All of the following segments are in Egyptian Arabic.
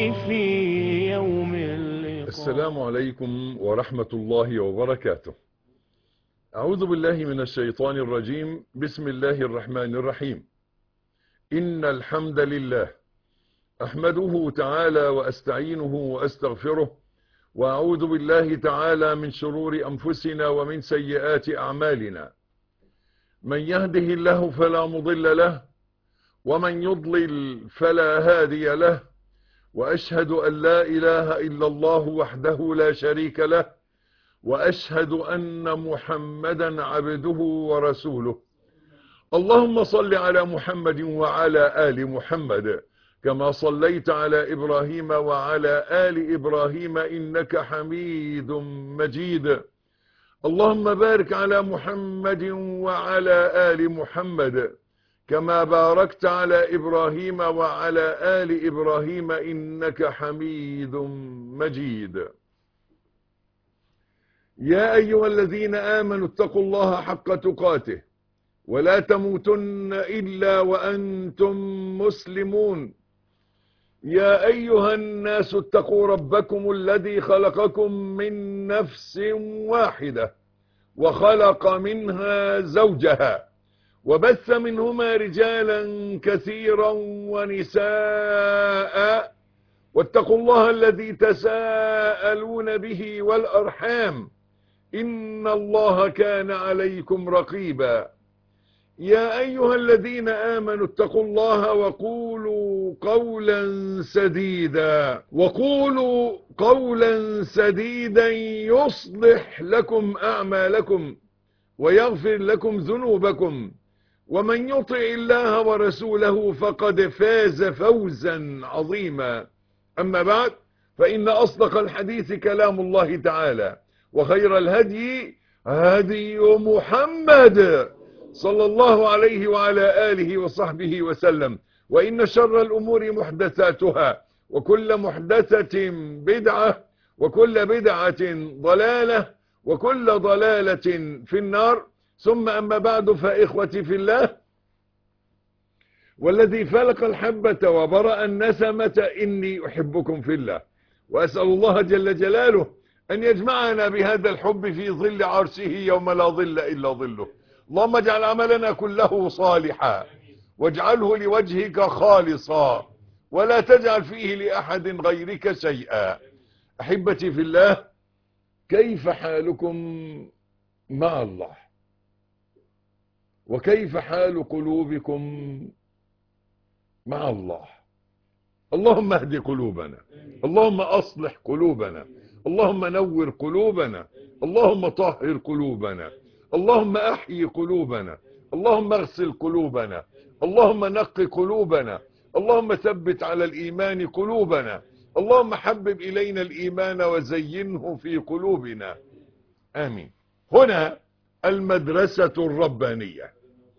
في يوم اللقاء السلام عليكم ورحمة الله وبركاته أعوذ بالله من الشيطان الرجيم بسم الله الرحمن الرحيم إن الحمد لله أحمده تعالى وأستعينه وأستغفره وأعوذ بالله تعالى من شرور أنفسنا ومن سيئات أعمالنا من يهده الله فلا مضل له ومن يضلل فلا هادي له وأشهد أن لا إله إلا الله وحده لا شريك له وأشهد أن محمدا عبده ورسوله اللهم صل على محمد وعلى آل محمد كما صليت على إبراهيم وعلى آل إبراهيم إنك حميد مجيد اللهم بارك على محمد وعلى آل محمد كما باركت على إبراهيم وعلى آل إبراهيم إنك حميد مجيد يا أيها الذين آمنوا اتقوا الله حق تقاته ولا تموتن إلا وأنتم مسلمون يا أيها الناس اتقوا ربكم الذي خلقكم من نفس واحدة وخلق منها زوجها وبث منهما رجالا كثيرا ونساء واتقوا الله الذي تساءلون به والأرحام إن الله كان عليكم رقيبا يا أيها الذين آمنوا اتقوا الله وقولوا قولا سديدا وقولوا قولا سديدا يصلح لكم أعمالكم ويغفر لكم ذنوبكم ومن يطع الله ورسوله فقد فاز فوزا عظيما أما بعد فإن أصدق الحديث كلام الله تعالى وخير الهدي هدي محمد صلى الله عليه وعلى آله وصحبه وسلم وإن شر الأمور محدثاتها وكل محدثة بدعة وكل بدعة ضلالة وكل ضلالة في النار ثم أما بعد فإخوتي في الله والذي فلق الحبة وبرأ النسمة إني أحبكم في الله وأسأل الله جل جلاله أن يجمعنا بهذا الحب في ظل عرشه يوم لا ظل إلا ظله اللهم اجعل عملنا كله صالحا واجعله لوجهك خالصا ولا تجعل فيه لأحد غيرك شيئا أحبتي في الله كيف حالكم مع الله وكيف حال قلوبكم مع الله اللهم اهد قلوبنا اللهم أصلح قلوبنا اللهم نور قلوبنا اللهم طهر قلوبنا اللهم احيي قلوبنا اللهم اغسل قلوبنا اللهم نق قلوبنا اللهم ثبت على الإيمان قلوبنا اللهم حبب إلينا الإيمان وزينه في قلوبنا آمين هنا المدرسة الربانية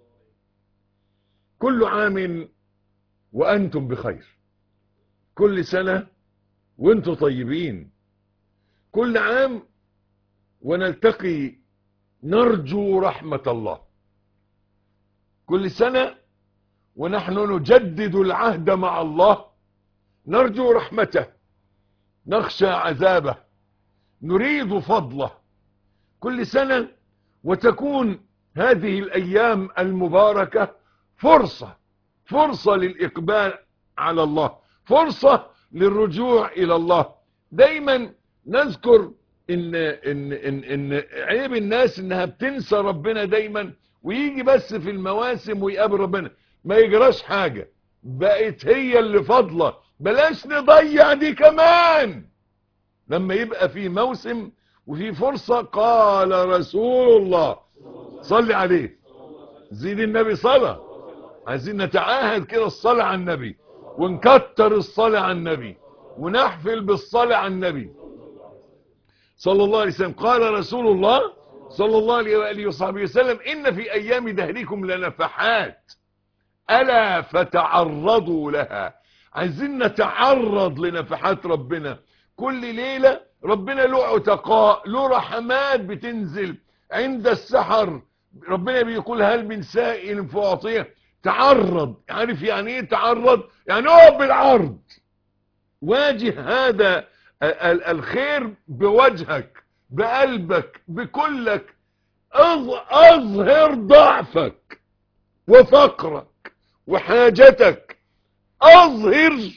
كل عام وأنتم بخير كل سنة وانتم طيبين كل عام ونلتقي نرجو رحمة الله كل سنة ونحن نجدد العهد مع الله نرجو رحمته نخشى عذابه نريد فضله كل سنة وتكون هذه الأيام المباركة فرصة فرصة للإقبال على الله فرصة للرجوع إلى الله دايما نذكر إن, إن, إن, إن عيب الناس إنها بتنسى ربنا دايما ويجي بس في المواسم ويقابل ربنا ما يجراش حاجة بقت هي اللي فضلة بلاش نضيع دي كمان لما يبقى في موسم وفي فرصة قال رسول الله صلي عليه زيد النبي صلاة عايزين نتعاهد كده الصلاة على النبي ونكتر الصلاة على النبي ونحفل بالصلاة على النبي صلى الله عليه وسلم قال رسول الله صلى الله عليه وآله وصحبه وسلم إن في أيام دهركم لنفحات ألا فتعرضوا لها عايزين نتعرض لنفحات ربنا كل ليلة ربنا له عتقاء له رحمات بتنزل عند السحر ربنا بيقول هل من سائل فأعطيه تعرض عارف يعني ايه تعرض يعني اقف بالعرض واجه هذا ال- ال- الخير بوجهك بقلبك بكلك أظ- اظهر ضعفك وفقرك وحاجتك اظهر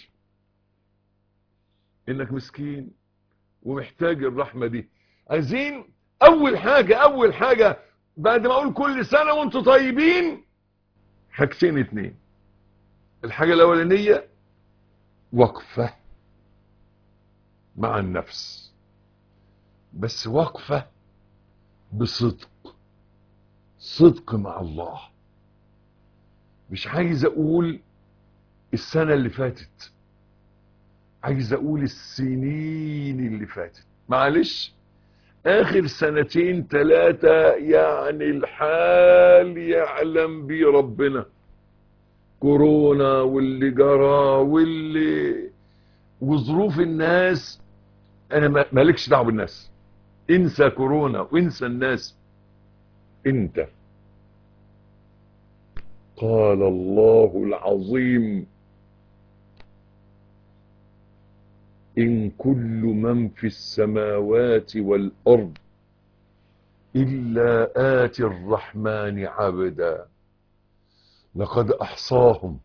انك مسكين ومحتاج الرحمة دي عايزين اول حاجة اول حاجة بعد ما اقول كل سنة وانتم طيبين حاجتين اتنين الحاجة الاولانية وقفة مع النفس بس وقفة بصدق صدق مع الله مش عايز اقول السنة اللي فاتت عايز اقول السنين اللي فاتت معلش اخر سنتين ثلاثة يعني الحال يعلم بيه ربنا كورونا واللي جرى واللي وظروف الناس انا ما- مالكش دعوه بالناس انسى كورونا وانسى الناس انت قال الله العظيم إن كل من في السماوات والأرض إلا آتي الرحمن عبدا لقد أحصاهم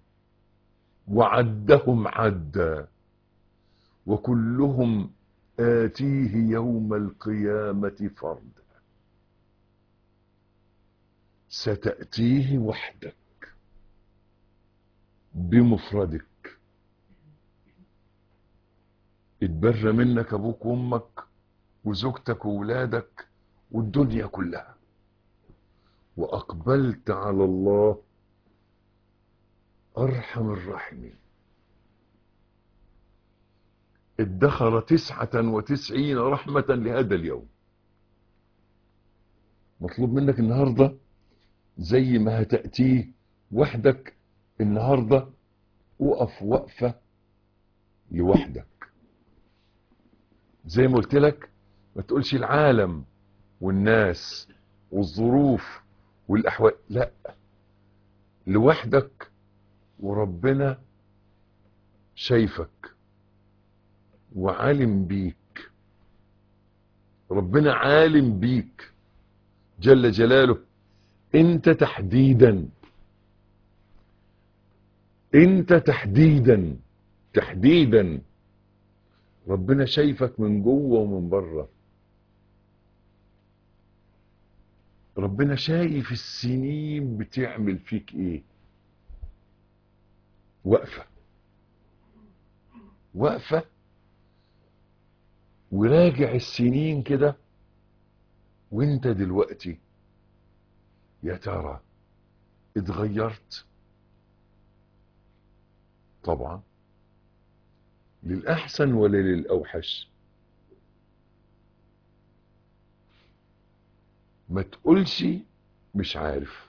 وعدهم عدا وكلهم آتيه يوم القيامة فردا ستأتيه وحدك بمفردك اتبرى منك ابوك وامك وزوجتك وولادك والدنيا كلها واقبلت على الله ارحم الراحمين ادخر تسعة وتسعين رحمة لهذا اليوم مطلوب منك النهاردة زي ما هتأتيه وحدك النهاردة وقف وقفة لوحدك زي ما قلت لك ما تقولش العالم والناس والظروف والأحوال لا لوحدك وربنا شايفك وعالم بيك ربنا عالم بيك جل جلاله انت تحديدا انت تحديدا تحديدا ربنا شايفك من جوه ومن بره ربنا شايف السنين بتعمل فيك ايه وقفة وقفة وراجع السنين كده وانت دلوقتي يا ترى اتغيرت طبعا للأحسن ولا للأوحش ما تقولش مش عارف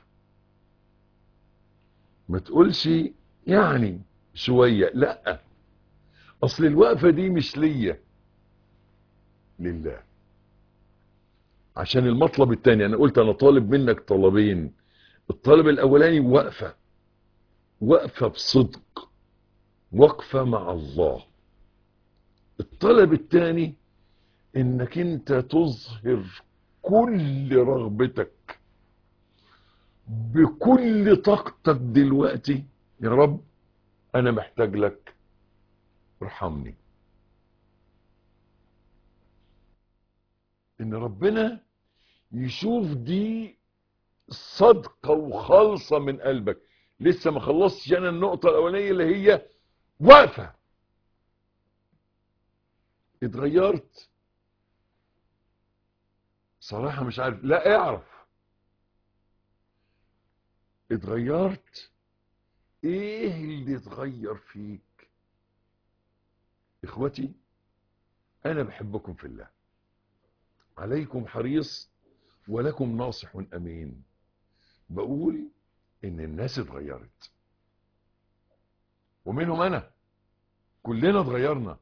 ما تقولش يعني شوية لا أصل الوقفة دي مش ليا لله عشان المطلب التاني أنا قلت أنا طالب منك طلبين الطلب الأولاني وقفة وقفة بصدق وقفة مع الله الطلب الثاني انك انت تظهر كل رغبتك بكل طاقتك دلوقتي يا رب انا محتاج لك ارحمني ان ربنا يشوف دي صدقة وخالصة من قلبك لسه ما خلصتش انا النقطة الاولانية اللي هي واقفة اتغيرت صراحة مش عارف لا اعرف اتغيرت ايه اللي اتغير فيك اخوتي انا بحبكم في الله عليكم حريص ولكم ناصح امين بقول ان الناس اتغيرت ومنهم انا كلنا اتغيرنا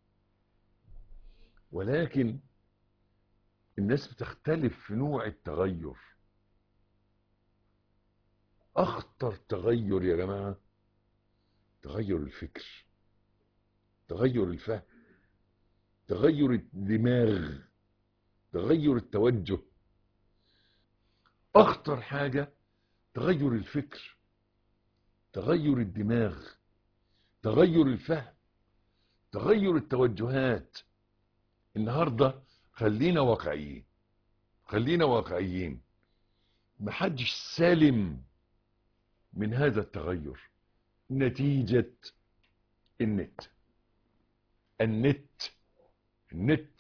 ولكن الناس بتختلف في نوع التغير اخطر تغير يا جماعة تغير الفكر تغير الفهم تغير الدماغ تغير التوجه اخطر حاجة تغير الفكر تغير الدماغ تغير الفهم تغير التوجهات النهاردة خلينا واقعيين خلينا واقعيين محدش سالم من هذا التغير نتيجة النت النت النت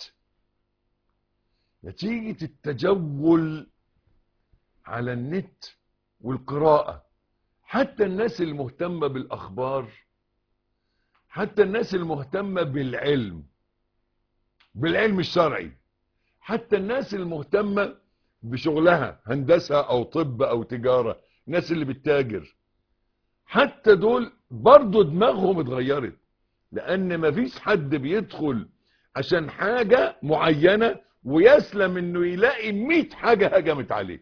نتيجة التجول على النت والقراءة حتى الناس المهتمة بالأخبار حتى الناس المهتمة بالعلم بالعلم الشرعي حتى الناس المهتمة بشغلها هندسة أو طب أو تجارة الناس اللي بتتاجر حتى دول برضو دماغهم اتغيرت لأن مفيش حد بيدخل عشان حاجة معينة ويسلم انه يلاقي 100 حاجة هجمت عليه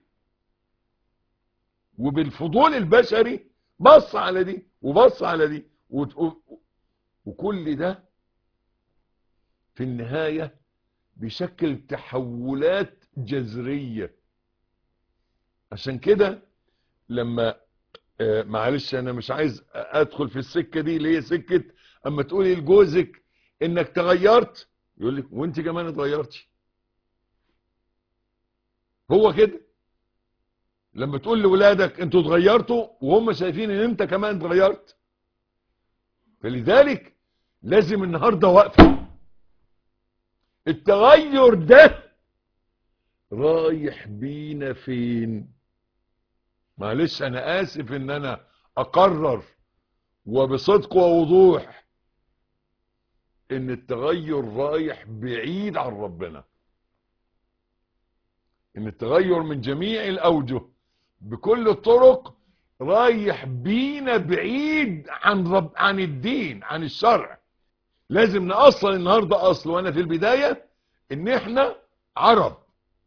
وبالفضول البشري بص على دي وبص على دي وت- وكل ده في النهاية بيشكل تحولات جذرية عشان كده لما آه، معلش انا مش عايز ادخل في السكة دي اللي هي سكة اما تقولي لجوزك انك تغيرت يقول لك وانت كمان اتغيرتي هو كده لما تقول لولادك انتوا اتغيرتوا وهم شايفين ان انت كمان اتغيرت فلذلك لازم النهارده وقفه التغير ده رايح بينا فين معلش انا اسف ان انا اقرر وبصدق ووضوح ان التغير رايح بعيد عن ربنا ان التغير من جميع الاوجه بكل الطرق رايح بينا بعيد عن رب عن الدين عن الشرع لازم نأصل النهاردة اصل وانا في البداية ان احنا عرب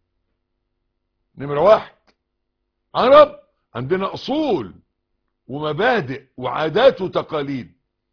نمرة واحد عرب عندنا اصول ومبادئ وعادات وتقاليد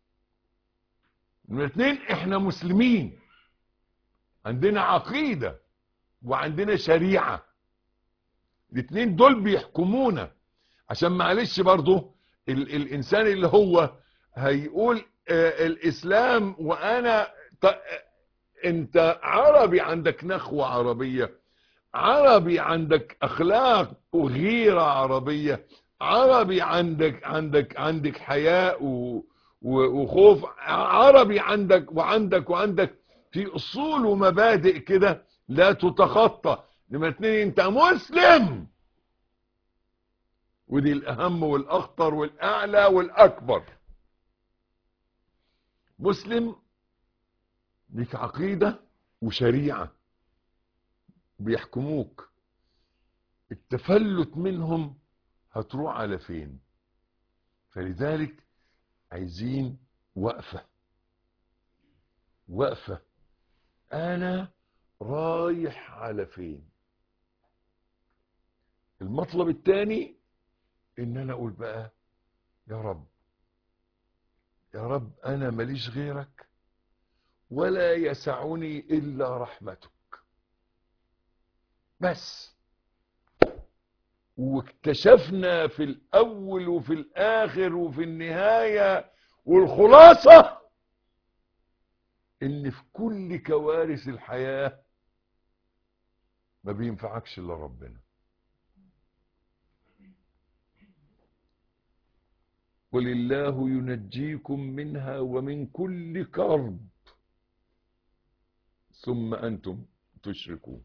نمرة اتنين احنا مسلمين عندنا عقيدة وعندنا شريعة الاتنين دول بيحكمونا عشان معلش برضو ال الانسان اللي هو هيقول آه الاسلام وانا ط- انت عربي عندك نخوة عربية عربي عندك اخلاق وغيرة عربية عربي عندك عندك عندك حياء و و- وخوف عربي عندك وعندك وعندك في اصول ومبادئ كده لا تتخطى لما اتنين انت مسلم ودي الاهم والاخطر والاعلى والاكبر مسلم ليك عقيدة وشريعة بيحكموك التفلت منهم هتروح على فين فلذلك عايزين وقفة وقفة انا رايح على فين المطلب الثاني ان انا اقول بقى يا رب يا رب انا ماليش غيرك ولا يسعني الا رحمتك بس واكتشفنا في الاول وفي الاخر وفي النهاية والخلاصة ان في كل كوارث الحياة ما بينفعكش الا ربنا قل الله ينجيكم منها ومن كل كرب ثم انتم تشركون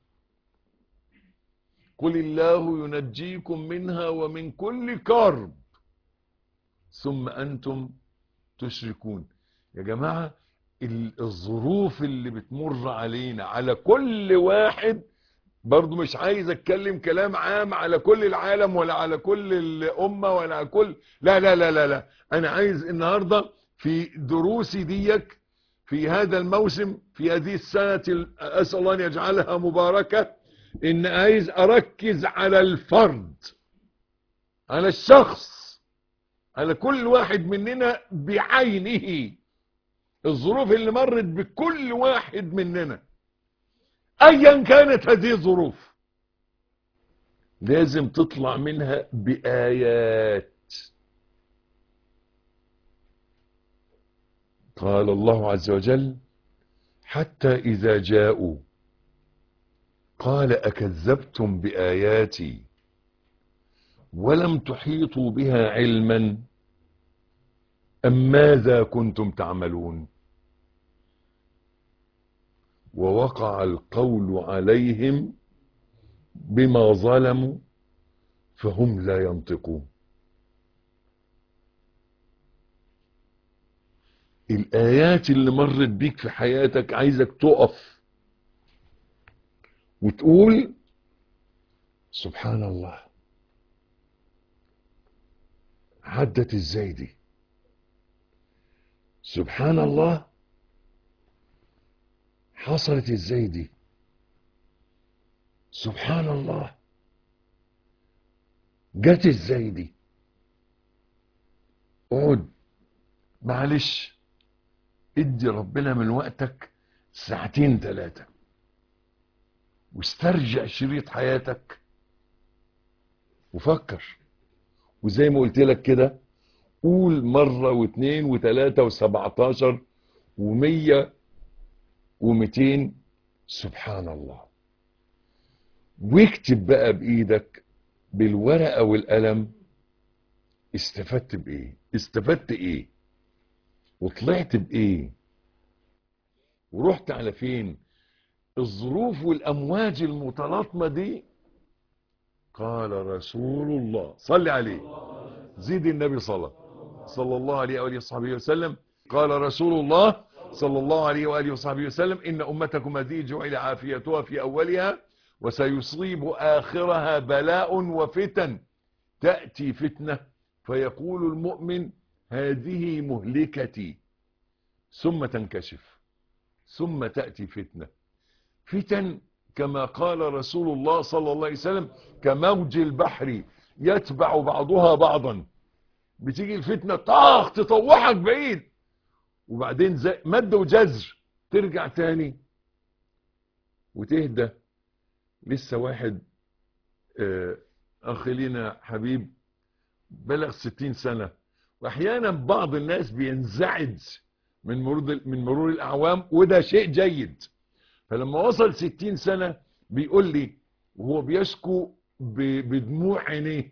قل الله ينجيكم منها ومن كل كرب ثم انتم تشركون يا جماعة ال- الظروف اللي بتمر علينا على كل واحد برضو مش عايز اتكلم كلام عام على كل العالم ولا على كل الامة ولا على كل لا لا لا لا لا انا عايز النهاردة في دروسي ديك في هذا الموسم في هذه السنة ال- اسأل الله ان يجعلها مباركة ان عايز اركز على الفرد على الشخص على كل واحد مننا بعينه الظروف اللي مرت بكل واحد مننا ايا كانت هذه الظروف لازم تطلع منها بآيات قال الله عز وجل حتى إذا جاءوا قال أكذبتم بآياتي ولم تحيطوا بها علما أم ماذا كنتم تعملون ووقع القول عليهم بما ظلموا فهم لا ينطقون الآيات اللي مرت بيك في حياتك عايزك تقف وتقول سبحان الله عدت ازاي دي سبحان الله حصلت ازاي دي سبحان الله جت ازاي دي اقعد معلش ادي ربنا من وقتك ساعتين ثلاثة واسترجع شريط حياتك وفكر وزي ما قلت لك كده قول مرة واثنين وثلاثة وسبعتاشر ومية ومتين سبحان الله واكتب بقى بإيدك بالورقة والقلم استفدت بإيه استفدت إيه وطلعت بإيه ورحت على فين الظروف والأمواج المتلاطمة دي قال رسول الله صل عليه زيد النبي صلى صلى الله عليه وآله وصحبه وسلم قال رسول الله صلى الله عليه وآله وصحبه وسلم إن أمتكم هذه جعل عافيتها في أولها وسيصيب آخرها بلاء وفتن تأتي فتنة فيقول المؤمن هذه مهلكتي ثم تنكشف ثم تأتي فتنة فتن كما قال رسول الله صلى الله عليه وسلم كموج البحر يتبع بعضها بعضا بتيجي الفتنة طاخ تطوحك بعيد وبعدين زي مد وجزر ترجع تاني وتهدى لسه واحد آه، اخ لينا حبيب بلغ ستين سنة واحيانا بعض الناس بينزعج من مرور من مرور الاعوام وده شيء جيد فلما وصل ستين سنة بيقول لي وهو بيشكو ب- بدموع عينيه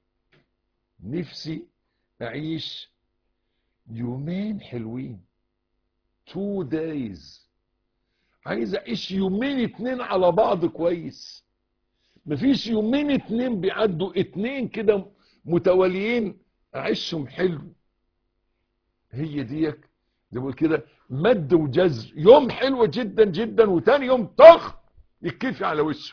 نفسي اعيش يومين حلوين تو دايز عايز اعيش يومين اتنين على بعض كويس مفيش يومين اتنين بيعدوا اتنين كده متواليين اعيشهم حلو هي ديك زي ما بقول كده مد وجزر يوم حلو جدا جدا وتاني يوم طخ يتكفي على وشه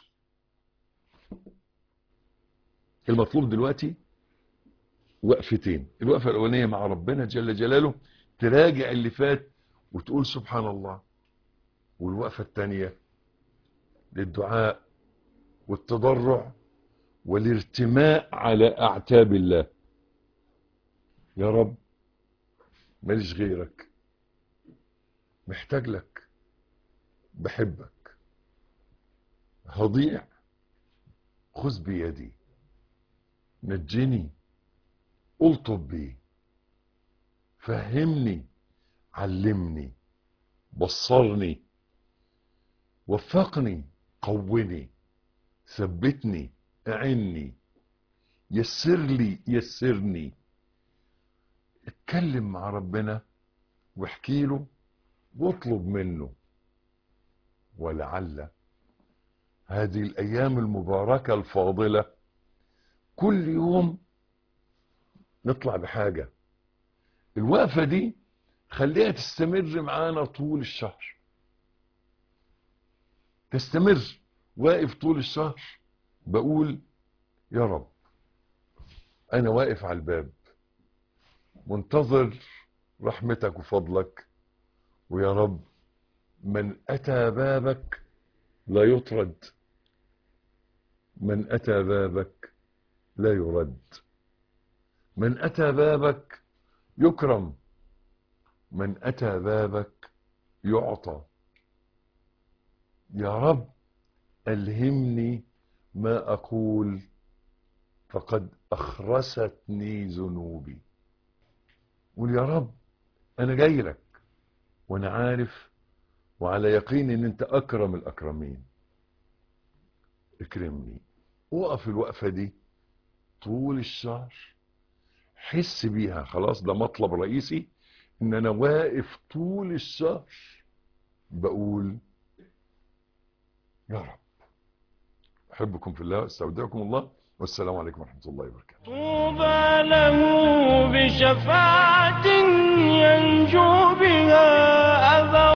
المطلوب دلوقتي وقفتين الوقفة الأولانية مع ربنا جل جلاله تراجع اللي فات وتقول سبحان الله والوقفة الثانية للدعاء والتضرع والارتماء على أعتاب الله يا رب ماليش غيرك محتاج لك بحبك هضيع خذ بيدي نجني الطب بي فهمني علمني بصرني وفقني قوني ثبتني اعني يسر لي يسرني اتكلم مع ربنا واحكي له واطلب منه ولعل هذه الايام المباركه الفاضله كل يوم نطلع بحاجه الوقفه دي خليها تستمر معانا طول الشهر تستمر واقف طول الشهر بقول يا رب انا واقف على الباب منتظر رحمتك وفضلك ويا رب من اتى بابك لا يطرد من اتى بابك لا يرد من اتى بابك يكرم من أتى بابك يعطى يا رب ألهمني ما أقول فقد أخرستني ذنوبي قول يا رب أنا جاي لك وأنا عارف وعلى يقين إن أنت أكرم الأكرمين اكرمني وقف الوقفة دي طول الشهر حس بيها خلاص ده مطلب رئيسي ان انا واقف طول الشهر بقول يا رب احبكم في الله استودعكم الله والسلام عليكم ورحمة الله وبركاته طوبى له بشفاعة ينجو بها